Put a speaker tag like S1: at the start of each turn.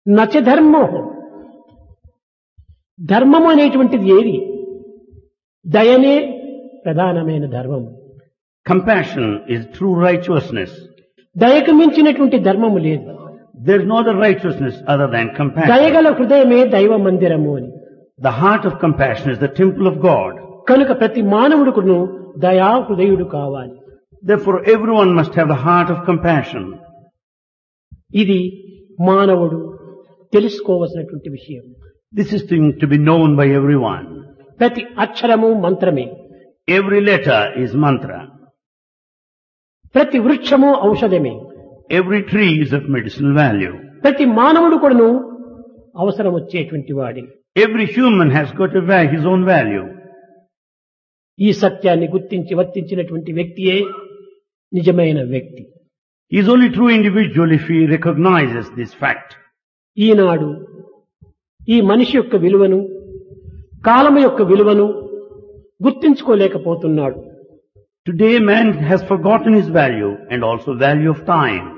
S1: నచ ధర్మో ధర్మము అనేటువంటిది ఏది దయనే ప్రధానమైన ధర్మం
S2: Compassion is true righteousness.
S1: దయకు మించినటువంటి ధర్మము లేదు
S2: There is no other righteousness other than compassion.
S1: దయగల హృదయమే దైవ మందిరము అని
S2: The heart of compassion is the temple of God.
S1: కనుక ప్రతి మానవుడుకును దయా హృదయుడు కావాలి
S2: Therefore, everyone must have the heart of compassion.
S1: ఇది మానవుడు తెలుసుకోవలసినటువంటి విషయం
S2: This is thing to be known by everyone.
S1: ప్రతి అక్షరము మంత్రమే
S2: Every letter is mantra.
S1: ప్రతి వృక్షము ఔషధమే
S2: Every tree is of medicinal value.
S1: ప్రతి మానవుడు కూడాను అవసరం వచ్చేటువంటి వాడి
S2: Every human has got a va- his own value.
S1: ఈ సత్యాన్ని గుర్తించి వర్తించినటువంటి వ్యక్తియే నిజమైన వ్యక్తి
S2: He is only true individual if he recognizes this fact.
S1: ఈనాడు ఈ మనిషి యొక్క విలువను కాలము యొక్క విలువను గుర్తించుకోలేకపోతున్నాడు
S2: Today man has forgotten his value and also value of time.